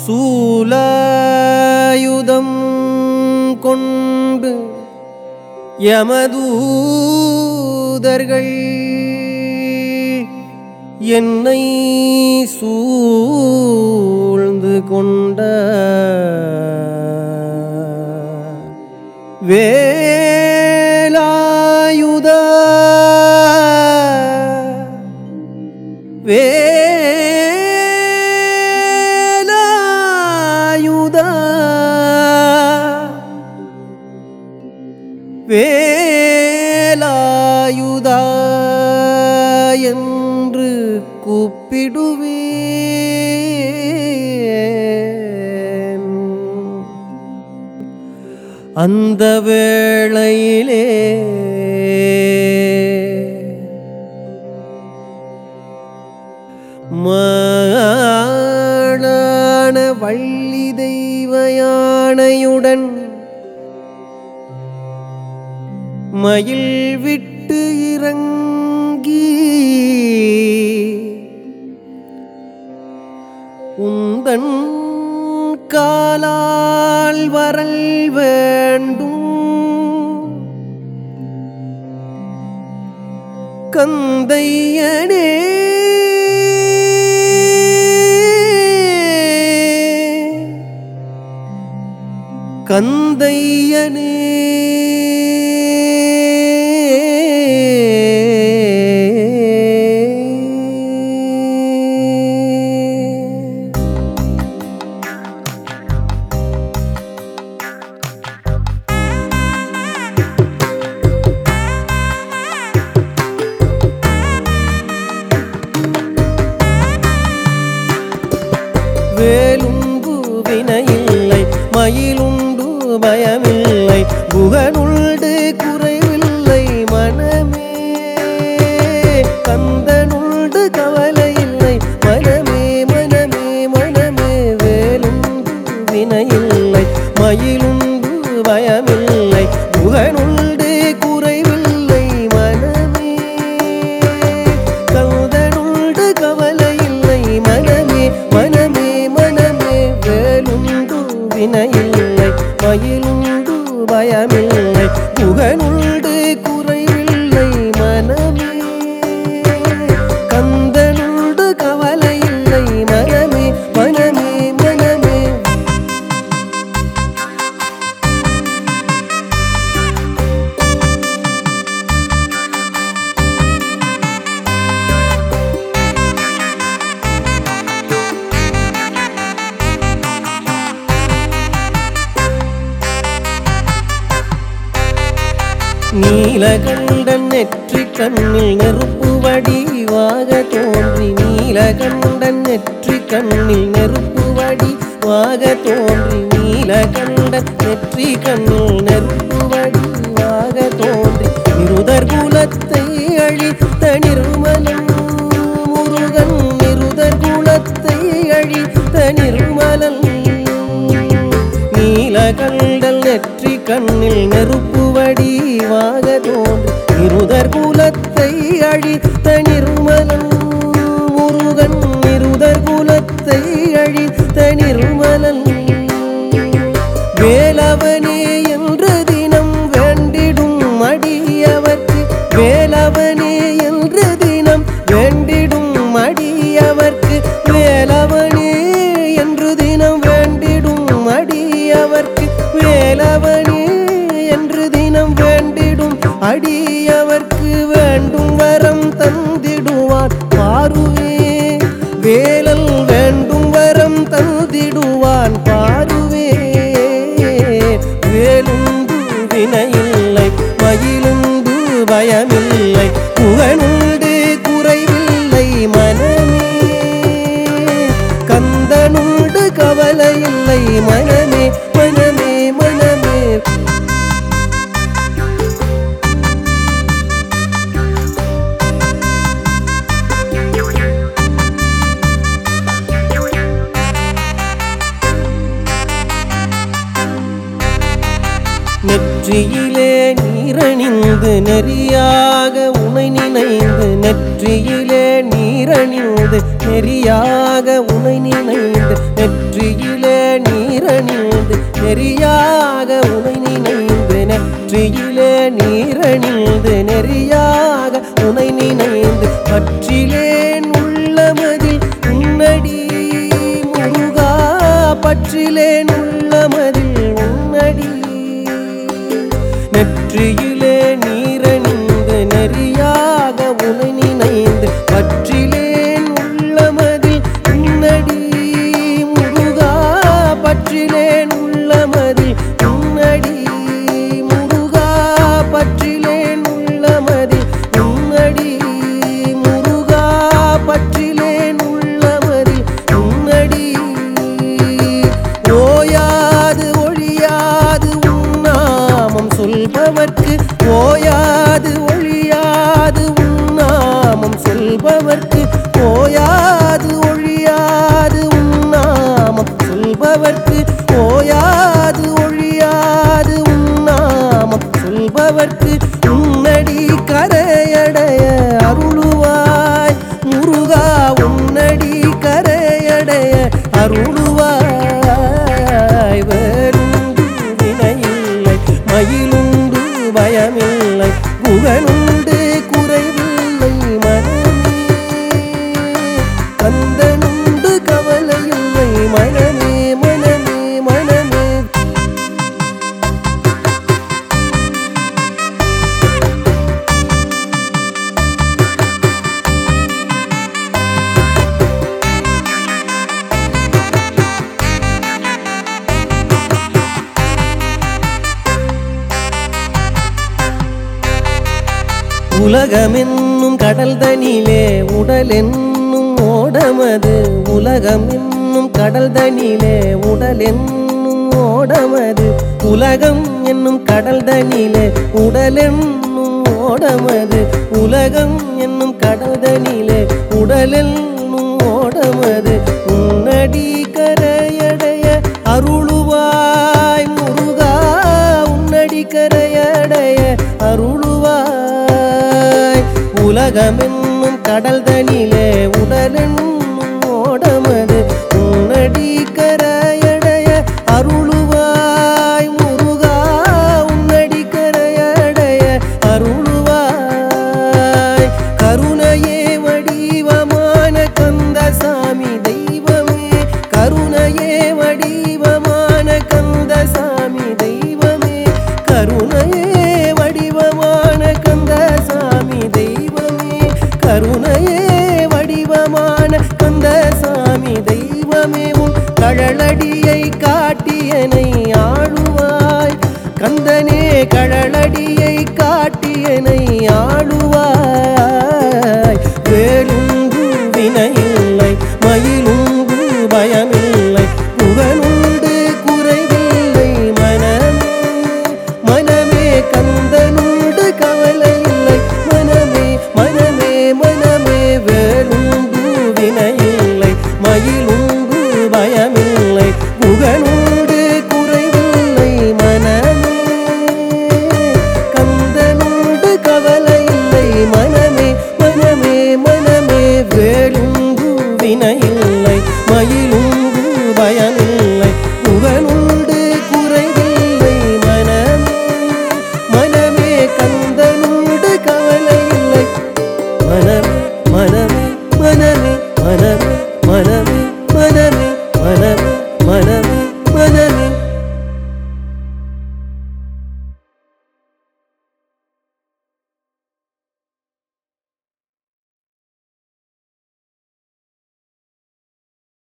சூலாயுதம் கொண்டு யமதூதர்கள் என்னை சூழ்ந்து கொண்ட வேலாயுத வேலாயுத வேலாயுதா என்று கூப்பிடுவேன் அந்த வேளையிலே மாளான வள்ளி தெய்வ யானையுடன் மயில் விட்டு இறங்கி உந்தன் காலால் வரல் வேண்டும் கந்தையனே கந்தையனே வேலுண்டு வினையில்லை மயிலுண்டு பயமில்லை குகனுண்டு குறைவில்லை மனமே கந்தனுண்டு கவலை இல்லை மனமே மனமே மனமே வேலுண்டு வினையில்லை மயிலுண்டு பயமில்லை குகனுண்டு குறைவில்லை மனமே கந்தனுண்டு கவலை இல்லை மனமே மனமே மனமே வேலுண்டு வினையில்லை மயிலுண்டு பயமில்லை முகனுண்டு குறைவில்லை மனமே கந்தனுண்டு கவலை இல்லை மனமே மனமே மனமே நீலகண்டன் நெற்றி கண்ணில் நெருப்பு வடிவாக தோன்றி நீலகண்டன் நெற்றி கண்ணில் நெருப்பு வடிவாக தோன்றி நீலகண்டன் நெற்றி கண்ணில் நெருப்பு வடிவாக தோன்றி நிருதர் குலத்தை அழித்த நிர்மலன் முருகன் நிருதர் குலத்தை அழித்த நிர்மலன் நீலகண்டல் நெற்றி கண்ணில் நெருப்பு வடிவாக தோன்றி இருதர் குலத்தை அழித்த நிர்மலன் முருகன் இருதர் குலத்தை அழித்த நிர்மலன் வேலவனே என்று தினம் வேண்டிடும் அடியவர்க்கு வேலவனே என்று தினம் வேண்டிடும் அடியவர்க்கு வேலவனே என்று தினம் வேண்டிடும் அடியவர்க்கு வேலவனே என்று தினம் வேண்டிடும் அடியவர்க்கு வேண்டும் வரம் தந்திடுவார் பாருவே வேலல் வேண்டும் வரம் தந்திடுவான் பாருவே வேலுண்டு வினையில்லை மயிலுண்டு பயமில்லை புகனுண்டு குறைவில்லை மனமே கந்தனுண்டு கவலை இல்லை மனமே மனமே மனமே நெற்றியிலே நீரணிந்து நெறியாக உனை நினைந்து நெற்றியிலே நீரணிந்து நெறியாக உனை நினைந்து நெற்றி நெற்றியிலே நீரணிந்து நெறியாக உனை நினைந்து நெற்றியிலே நீரணிந்து நெறியாக உனை நினைந்து பற்றிலேன் உள்ளமதில் உன்னடி முருகா பற்றிலேன் உள்ளமதில் உன்னடி நெற்றியிலே நீரணிந்து நெறியாக உனை நினைந்து பற்றிலேன் உள்ளமதில் உன்னடி முருகா பற்றிலேன் உள்ளமதில் உன்னடி முருகா பற்றிலேன் உள்ளமதில் உன்னடி முருகா பற்றிலேன் உள்ளமதில் உன்னடி ஓயாது ஒழியாது உன்னாமம் சொல்பவர்க்கு ஓயாது ஒழியாது உன்னாமம் சொல்பவர்க்கு ஓயாது ஒழியாது உன்னாமம் சொல்பவர்க்கு ஓயாது ஒழியாது உன்னாமம் சொல்பவர்க்கு உன்னடி கரையடைய அருளுவாய் முருகா உன்னடி கரையடைய அருளுவாய் வேறுண்டு வினையில்லை மயிலுண்டு பயமில்லை குகனுண்டு குறைவில்லை மனமே கந்தனுண்டு கவலையில்லை மனமே மனமே மனமே உலகமென்னும் கடல் தனிலே உடல் என்னும் ஓடமது உலகம் என்னும் கடல் தனிலே உடல் என்னும் ஓடமது உலகம் என்னும் கடல் தனிலே உடல் என்னும் ஓடமது உலகம் என்னும் கடல் தனிலே உடல் என்னும் ஓடமது உன்னடி கரையடைய அருளுவாய் முருகா உன்னடி கரையடைய அருளுவாய் உலகமென்னும் கடல் தனிலே உடலென்னும் ஓடமது உன்னடி கரையடைய அருளுவாய் முருகா உன்னடி கரையடைய அருளுவாய் கருணையே வடிவமான கந்தசாமி தெய்வமே கருணையே வடிவமான கந்தசாமி தெய்வமே கருணையே வடிவமான கந்தசாமி தெய்வமே கருணையே வடிவமான கந்தசாமி தெய்வமே உன் கழலடியை காட்டியனை ஆளுவாய் கந்தனே கழலடியை காட்டியனை ஆளுவாய் வேலுங்கு வினை